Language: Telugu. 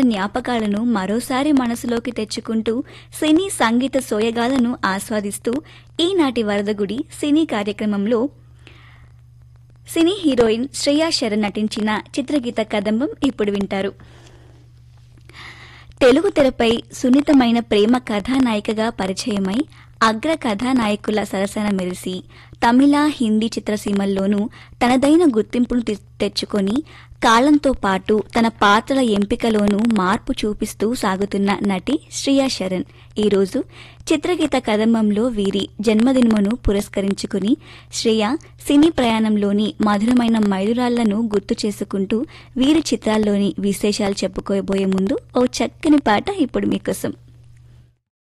జ్ఞాపకాలను మరోసారి మనసులోకి తెచ్చుకుంటూ సినీ సంగీత సోయగాలను ఆస్వాదిస్తూ ఈనాటి వరదగుడి సినీ కార్యక్రమంలో సినీ హీరోయిన్ శ్రేయా శరణ్ నటించిన చిత్రగీత కదంబం ఇప్పుడు వింటారు తెలుగు తెరపై సున్నితమైన ప్రేమ కథానాయికగా పరిచయమై అగ్ర కథానాయకుల సరసన మెరిసి తమిళ హిందీ చిత్రసీమల్లోనూ తనదైన గుర్తింపును తె- తెచ్చుకొని కాలంతో పాటు తన పాత్రల ఎంపికలోనూ మార్పు చూపిస్తూ సాగుతున్న నటి శ్రియా శరణ్ ఈరోజు చిత్రగీత కదంబంలో వీరి జన్మదినమును పురస్కరించుకుని శ్రేయ సినీ ప్రయాణంలోని మధురమైన మైలురాళ్లను గుర్తు చేసుకుంటూ వీరి చిత్రాల్లోని విశేషాలు చెప్పుకోబోయే ముందు ఓ చక్కని పాట ఇప్పుడు మీకోసం